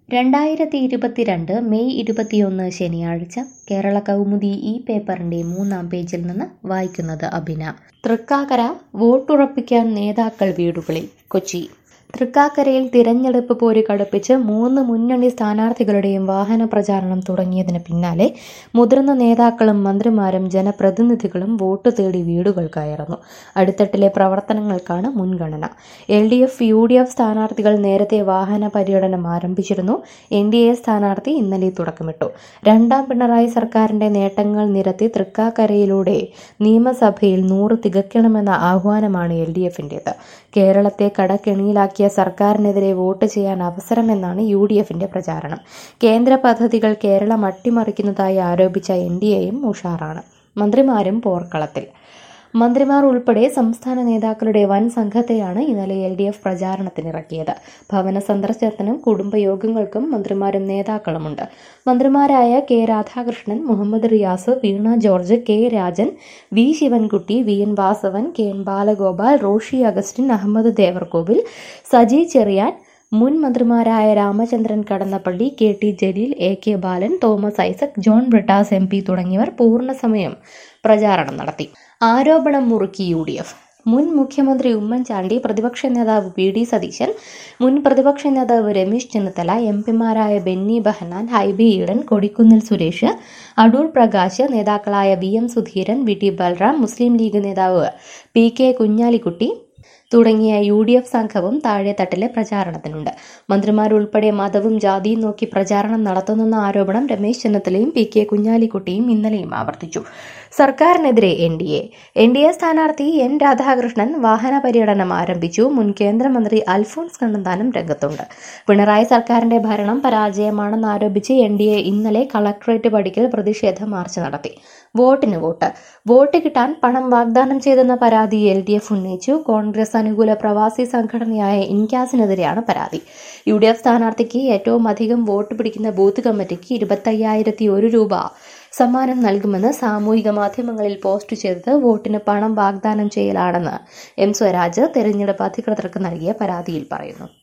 രണ്ടായിരത്തി ഇരുപത്തിരണ്ട് മെയ് ഇരുപത്തിയൊന്ന് ശനിയാഴ്ച കേരള കൗമുദി ഈ പേപ്പറിന്റെ മൂന്നാം പേജിൽ നിന്ന് വായിക്കുന്നത് അഭിന തൃക്കാക്കര വോട്ടുറപ്പിക്കാൻ നേതാക്കൾ വീടുകളിൽ കൊച്ചി തൃക്കാക്കരയിൽ തിരഞ്ഞെടുപ്പ് പോര് കടുപ്പിച്ച് മൂന്ന് മുന്നണി സ്ഥാനാർത്ഥികളുടെയും വാഹന പ്രചാരണം തുടങ്ങിയതിന് പിന്നാലെ മുതിർന്ന നേതാക്കളും മന്ത്രിമാരും ജനപ്രതിനിധികളും വോട്ട് തേടി വീടുകൾ കയറുന്നു അടിത്തട്ടിലെ പ്രവർത്തനങ്ങൾക്കാണ് മുൻഗണന L D F U D F സ്ഥാനാർത്ഥികൾ നേരത്തെ വാഹന പര്യടനം ആരംഭിച്ചിരുന്നു എൻ ഡി എ സ്ഥാനാർത്ഥി ഇന്നലെ തുടക്കമിട്ടു രണ്ടാം പിണറായി സർക്കാരിന്റെ നേട്ടങ്ങൾ നിരത്തി തൃക്കാക്കരയിലൂടെ നിയമസഭയിൽ നൂറ് തികയ്ക്കണമെന്ന ആഹ്വാനമാണ് എൽ ഡി എഫിന്റേത് കേരളത്തെ കടക്കെണിയിലാക്കിയ സർക്കാരിനെതിരെ വോട്ട് ചെയ്യാൻ അവസരമെന്നാണ് യു ഡി എഫിന്റെ പ്രചാരണം കേന്ദ്ര പദ്ധതികൾ കേരളം അട്ടിമറിക്കുന്നതായി ആരോപിച്ച എൻ ഡി എയും ഉഷാറാണ് മന്ത്രിമാരും പോർക്കളത്തിൽ മന്ത്രിമാർ ഉൾപ്പെടെ സംസ്ഥാന നേതാക്കളുടെ വൻ സംഘത്തെയാണ് ഇന്നലെ എൽ ഡി എഫ് പ്രചാരണത്തിനിറക്കിയത് ഭവന സന്ദർശനത്തിനും കുടുംബയോഗങ്ങൾക്കും മന്ത്രിമാരും നേതാക്കളുമുണ്ട് മന്ത്രിമാരായ K Radhakrishnan Muhammad Riyas Veena George K Rajan V Sivankutty V N Vasavan K N Balagopal Roshy Augustine Ahammed Devarkovil Saji Cherian മുൻ മന്ത്രിമാരായ Ramachandran Kadannappally K T Jaleel A K Balan Thomas Isaac John Brittas M P തുടങ്ങിയവർ പൂർണ്ണസമയം പ്രചാരണം നടത്തി ആരോപണം മുറുക്കി യു ഡി എഫ് മുൻ മുഖ്യമന്ത്രി ഉമ്മൻചാണ്ടി പ്രതിപക്ഷ നേതാവ് വി ഡി സതീശൻ മുൻ പ്രതിപക്ഷ നേതാവ് രമേശ് ചെന്നിത്തല എം പിമാരായ ബെന്നി ബെഹനാൻ ഹൈബി ഈഡൻ കൊടിക്കുന്നിൽ സുരേഷ് അടൂർ പ്രകാശ് നേതാക്കളായ V M Sudheeran V T Balram Muslim League നേതാവ് പി കെ കുഞ്ഞാലിക്കുട്ടി തുടങ്ങിയ യു ഡി എഫ് സംഘവും താഴെത്തട്ടിലെ പ്രചാരണത്തിനുണ്ട് മന്ത്രിമാരുൾപ്പെടെ മതവും ജാതിയും നോക്കി പ്രചാരണം നടത്തുന്നെന്ന ആരോപണം രമേശ് ചെന്നിത്തലയും പി കെ കുഞ്ഞാലിക്കുട്ടിയും ഇന്നലെയും ആവർത്തിച്ചു സർക്കാരിനെതിരെ N D A N D A സ്ഥാനാർത്ഥി എൻ രാധാകൃഷ്ണൻ വാഹന പര്യടനം ആരംഭിച്ചു മുൻ കേന്ദ്രമന്ത്രി അൽഫോൺസ് കണ്ണന്താനം രംഗത്തുണ്ട് പിണറായി സർക്കാരിന്റെ ഭരണം പരാജയമാണെന്ന് ആരോപിച്ച് എൻ ഡി എ ഇന്നലെ കളക്ടറേറ്റ് പടിക്കൽ പ്രതിഷേധ മാർച്ച് നടത്തി വോട്ടിന് വോട്ട് വോട്ട് കിട്ടാൻ പണം വാഗ്ദാനം ചെയ്തെന്ന പരാതി എൽ ഡി എഫ് ഉന്നയിച്ചു കോൺഗ്രസ് അനുകൂല പ്രവാസി സംഘടനയായ ഇൻകാസിനെതിരെയാണ് പരാതി യു ഡി എഫ് സ്ഥാനാർത്ഥിക്ക് ഏറ്റവും അധികം വോട്ട് പിടിക്കുന്ന ബൂത്ത് കമ്മിറ്റിക്ക് ഇരുപത്തയ്യായിരത്തി ഒരു രൂപ സമ്മാനം നൽകുമെന്ന് സാമൂഹിക മാധ്യമങ്ങളിൽ പോസ്റ്റ് ചെയ്തത് വോട്ടിന് പണം വാഗ്ദാനം ചെയ്യലാണെന്ന് എം സ്വരാജ് തെരഞ്ഞെടുപ്പ് അധികൃതർക്ക് നൽകിയ പരാതിയിൽ പറയുന്നു